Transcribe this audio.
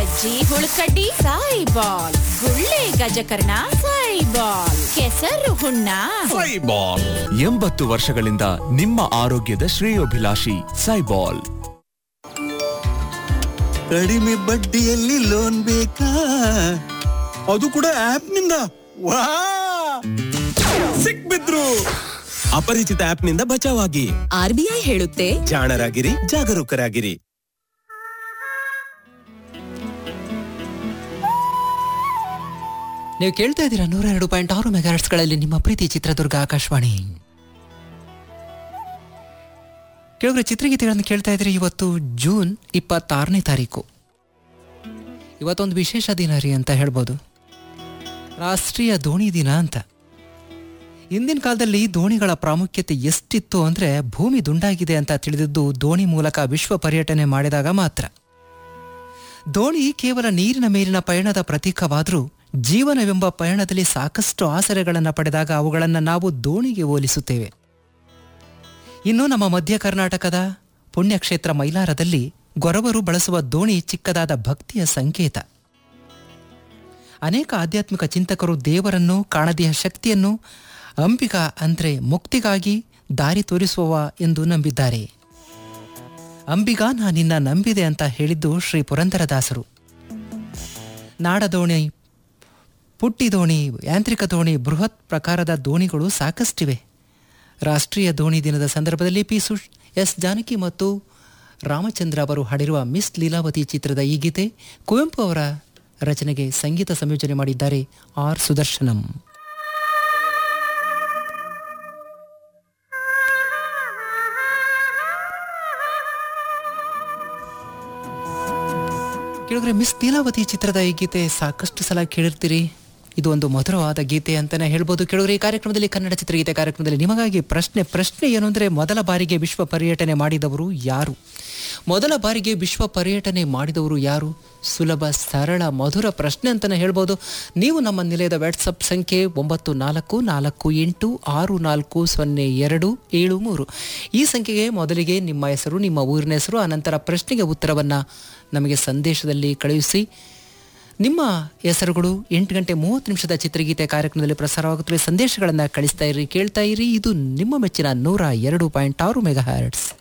ಸಜ್ಜಿ ಹುಳ್ಕಡ್ಡಿ ಸಾಯಿ ಬಾಲ್ ಗುಳ್ಳೆ ಗಜಕರ್ಣ ಸಾಯಿ ಬಾಲ್ ಕೆಸರು ಹುಣ್ಣ ಸೈಬಾಲ್ ಎಂಬತ್ತು ವರ್ಷಗಳಿಂದ ನಿಮ್ಮ ಆರೋಗ್ಯದ ಶ್ರೇಯೋಭಿಲಾಷಿ ಸೈಬಾಲ್ ಕಡಿಮೆ ಬಡ್ಡಿಯಲ್ಲಿ ಲೋನ್ ಬೇಕಾ ಅದು ಕೂಡ ಆಪ್ ನಿಂದ ವಾ ಸಿಕ್ಬಿದ್ರು ಅಪರಿಚಿತ ಆಪ್ ನಿಂದ ಬಚಾವಾಗಿ ಆರ್ಬಿಐ ಹೇಳುತ್ತೆ ಜಾಣರಾಗಿರಿ ಜಾಗರೂಕರಾಗಿರಿ ನೀವು ಕೇಳ್ತಾ ಇದ್ದೀರಾ ನೂರ ಎರಡು ಪಾಯಿಂಟ್ ಆರು ಮೆಗಾಹರ್ಟ್ಸ್ಗಳಲ್ಲಿ ನಿಮ್ಮ ಪ್ರೀತಿ ಚಿತ್ರದುರ್ಗ ಆಕಾಶವಾಣಿ ಕೆಲವೊಬ್ಬರು ಚಿತ್ರಗೀತೆಗಳನ್ನು ಕೇಳ್ತಾ ಇದ್ರಿ ಇವತ್ತು ಜೂನ್ ಇಪ್ಪತ್ತಾರನೇ ತಾರೀಕು ಇವತ್ತೊಂದು ವಿಶೇಷ ದಿನ ರೀ ಅಂತ ಹೇಳ್ಬೋದು ರಾಷ್ಟ್ರೀಯ ದೋಣಿ ದಿನ ಅಂತ ಇಂದಿನ ಕಾಲದಲ್ಲಿ ದೋಣಿಗಳ ಪ್ರಾಮುಖ್ಯತೆ ಎಷ್ಟಿತ್ತು ಅಂದರೆ ಭೂಮಿ ದುಂಡಾಗಿದೆ ಅಂತ ತಿಳಿದಿದ್ದು ದೋಣಿ ಮೂಲಕ ವಿಶ್ವ ಪರ್ಯಟನೆ ಮಾಡಿದಾಗ ಮಾತ್ರ ದೋಣಿ ಕೇವಲ ನೀರಿನ ಮೇಲಿನ ಪಯಣದ ಪ್ರತೀಕವಾದರೂ ಜೀವನವೆಂಬ ಪಯಣದಲ್ಲಿ ಸಾಕಷ್ಟು ಆಸರೆಗಳನ್ನು ಪಡೆದಾಗ ಅವುಗಳನ್ನು ನಾವು ದೋಣಿಗೆ ಹೋಲಿಸುತ್ತೇವೆ ಇನ್ನು ನಮ್ಮ ಮಧ್ಯ ಕರ್ನಾಟಕದ ಪುಣ್ಯಕ್ಷೇತ್ರ ಮೈಲಾರದಲ್ಲಿ ಗೊರವರು ಬಳಸುವ ದೋಣಿ ಚಿಕ್ಕದಾದ ಭಕ್ತಿಯ ಸಂಕೇತ ಅನೇಕ ಆಧ್ಯಾತ್ಮಿಕ ಚಿಂತಕರು ದೇವರನ್ನು ಕಾಣದೆಯ ಶಕ್ತಿಯನ್ನು ಅಂಬಿಕಾ ಅಂದ್ರೆ ಮುಕ್ತಿಗಾಗಿ ದಾರಿ ತೋರಿಸುವವ ಎಂದು ನಂಬಿದ್ದಾರೆ ಅಂಬಿಗಾ ನಾ ನಿನ್ನ ನಂಬಿದೆ ಅಂತ ಹೇಳಿದ್ದು ಶ್ರೀ ಪುರಂದರದಾಸರು ನಾಡದೋಣಿ ಪುಟ್ಟಿ ದೋಣಿ ಯಾಂತ್ರಿಕ ದೋಣಿ ಬೃಹತ್ ಪ್ರಕಾರದ ದೋಣಿಗಳು ಸಾಕಷ್ಟಿವೆ ರಾಷ್ಟ್ರೀಯ ದೋಣಿ ದಿನದ ಸಂದರ್ಭದಲ್ಲಿ ಪಿ ಸುಶ್ ಎಸ್ ಜಾನಕಿ ಮತ್ತು ರಾಮಚಂದ್ರ ಅವರು ಹಾಡಿರುವ ಮಿಸ್ ಲೀಲಾವತಿ ಚಿತ್ರದ ಈ ಗೀತೆ ಕುವೆಂಪು ಅವರ ರಚನೆಗೆ ಸಂಗೀತ ಸಂಯೋಜನೆ ಮಾಡಿದ್ದಾರೆ ಆರ್ ಸುದರ್ಶನಂ ಕೇಳಿದ್ರೆ ಮಿಸ್ ಲೀಲಾವತಿ ಚಿತ್ರದ ಈ ಗೀತೆ ಸಾಕಷ್ಟು ಸಲ ಕೇಳಿರ್ತೀರಿ ಇದು ಒಂದು ಮಧುರವಾದ ಗೀತೆ ಅಂತಾನೆ ಹೇಳ್ಬೋದು ಕೇಳಿದ್ರೆ ಈ ಕಾರ್ಯಕ್ರಮದಲ್ಲಿ ಕನ್ನಡ ಚಿತ್ರಗೀತೆ ಕಾರ್ಯಕ್ರಮದಲ್ಲಿ ನಿಮಗಾಗಿ ಪ್ರಶ್ನೆ ಪ್ರಶ್ನೆ ಏನು ಅಂದರೆ ಮೊದಲ ಬಾರಿಗೆ ವಿಶ್ವ ಪರ್ಯಟನೆ ಮಾಡಿದವರು ಯಾರು ಮೊದಲ ಬಾರಿಗೆ ವಿಶ್ವ ಪರ್ಯಟನೆ ಮಾಡಿದವರು ಯಾರು ಸುಲಭ ಸರಳ ಮಧುರ ಪ್ರಶ್ನೆ ಅಂತಾನೆ ಹೇಳ್ಬೋದು ನೀವು ನಮ್ಮ ನಿಲಯದ ವಾಟ್ಸಪ್ ಸಂಖ್ಯೆ ಒಂಬತ್ತು ನಾಲ್ಕು ನಾಲ್ಕು ಎಂಟು ಆರು ನಾಲ್ಕು ಸೊನ್ನೆ ಎರಡು ಏಳು ಮೂರು ಈ ಸಂಖ್ಯೆಗೆ ಮೊದಲಿಗೆ ನಿಮ್ಮ ಹೆಸರು ನಿಮ್ಮ ಊರಿನ ಹೆಸರು ಅನಂತರ ಪ್ರಶ್ನೆಗೆ ಉತ್ತರವನ್ನು ನಮಗೆ ಸಂದೇಶದಲ್ಲಿ ಕಳುಹಿಸಿ ನಿಮ್ಮ ಹೆಸರುಗಳು ಎಂಟು ಗಂಟೆ ಮೂವತ್ತು ನಿಮಿಷದ ಚಿತ್ರಗೀತೆ ಕಾರ್ಯಕ್ರಮದಲ್ಲಿ ಪ್ರಸಾರವಾಗುತ್ತವೆ ಸಂದೇಶಗಳನ್ನು ಕಳಿಸ್ತಾ ಇರಿ ಕೇಳ್ತಾ ಇರಿ ಇದು ನಿಮ್ಮ ಮೆಚ್ಚಿನ ನೂರ ಎರಡು ಪಾಯಿಂಟ್ ಆರು ಮೆಗಾ ಹರ್ಟ್ಸ್